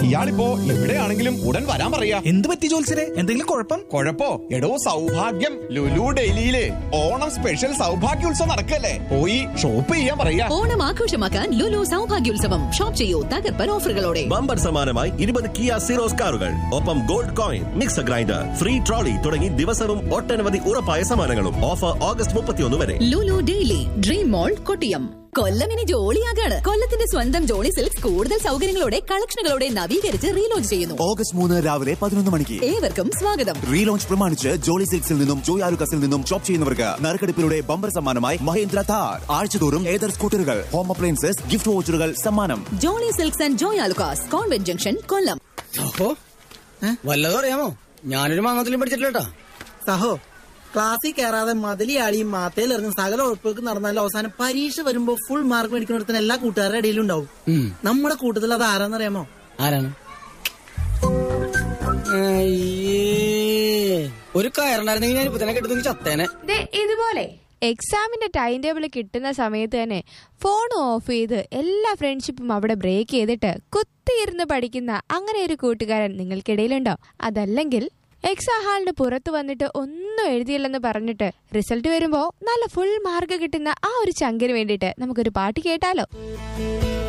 ഇയാളിപ്പോ എവിടെയാണെങ്കിലും ഉടൻ വരാൻ പറയാ എന്ത് പറ്റി ജോത്സരെ എന്തെങ്കിലും കുഴപ്പം കൊഴപ്പോ എടോ സൗഭാഗ്യം ലുലു ഡൽഹിയില് ഓണം സ്പെഷ്യൽ സൗഭാഗ്യോത്സവം നടക്കല്ലേ പോയി ഷോപ്പ് ചെയ്യാൻ പറയാ ഓണം ആഘോഷമാക്കാൻ ലുലു സൗഭാഗ്യോത്സവം ഷോപ്പ് ചെയ്യൂ തകർപ്പൻ ഓഫറുകളോടെ ബമ്പർ സമ്മാനമായി ഇരുപത് കിയ സീറോസ് കാറുകൾ ഒപ്പം gold coin mixer grinder free trolley തുടങ്ങി ദിവസവും ഒട്ടനവധി ഉറപ്പായ സമ്മാനങ്ങളും ഓഫർ ഓഗസ്റ്റ് മുപ്പത്തിയൊന്ന് വരെ Lulu daily dream mall Kottiyam Kollam ഇനി ജോളിയാകാണ് കൊല്ലത്തിന്റെ സ്വന്തം ജോളി സിൽക്സ് കൂടുതൽ സൗകര്യങ്ങളോടെ കളക്ഷനുകളോടെ നവീകരിച്ച് റീലോഞ്ച് ചെയ്യുന്നു ഓഗസ്റ്റ് മൂന്ന് രാവിലെ പതിനൊന്ന് മണിക്ക് ഏവർക്കും സ്വാഗതം റീലോഞ്ച് പ്രമാണിച്ച് ജോളി സിൽക്സിൽ നിന്നും ജോയ് ആലുക്കസിൽ നിന്നും ഷോപ്പ് ചെയ്യുന്നവർക്ക് നറുക്കെടുപ്പിലൂടെ ബമ്പർ സമ്മാനമായി മഹേന്ദ്ര താർ ആഴ്ചതോറും ഏതർ സ്കൂട്ടറുകൾ ഹോം അപ്ലയൻസസ് ഗിഫ്റ്റ് വോച്ചറുകൾ സമ്മാനം Jolly Silks and Joy Alukkas convent junction Kollam സഹോ വല്ലതും അറിയാമോ ഞാനൊരു മാങ്ങത്തിലും പഠിച്ചിട്ടില്ലട്ടാ സഹോ ക്ലാസ്സിൽ കയറാതെ മതിലിയാളിയും മാത്തയിൽ ഇറങ്ങും സകല ഉറപ്പുകൾക്ക് നടന്നാലും അവസാനം പരീക്ഷ വരുമ്പോ ഫുൾ മാർക്ക് മേടിക്കുന്നിടത്തിന് എല്ലാ കൂട്ടുകാരുടെ ഇടയിലും ഉണ്ടാവും ഉം. നമ്മുടെ കൂട്ടത്തിൽ അത് ആരാന്നറിയാമോ ആരാണ് അയ്യേ. ഒരു കയറുണ്ടായിരുന്നെങ്കിൽ ഞാൻ ഇപ്പൊ തന്നെ കെട്ടുന്നെങ്കിൽ ചത്തേനെ ദേ ഇതുപോലെ എക്സാമിന്റെ ടൈം ടേബിൾ കിട്ടുന്ന സമയത്ത് തന്നെ ഫോൺ ഓഫ് ചെയ്ത് എല്ലാ ഫ്രണ്ട്ഷിപ്പും അവിടെ ബ്രേക്ക് ചെയ്തിട്ട് കുത്തിയിരുന്ന് പഠിക്കുന്ന അങ്ങനെ ഒരു കൂട്ടുകാരൻ നിങ്ങൾക്കിടയിലുണ്ടോ അതല്ലെങ്കിൽ എക്സാം ഹാളിന് പുറത്ത് വന്നിട്ട് ഒന്നും എഴുതിയില്ലെന്ന് പറഞ്ഞിട്ട് റിസൾട്ട് വരുമ്പോ നല്ല ഫുൾ മാർക്ക് കിട്ടുന്ന ആ ഒരു ചങ്കിന് വേണ്ടിയിട്ട് നമുക്കൊരു പാട്ട് കേട്ടാലോ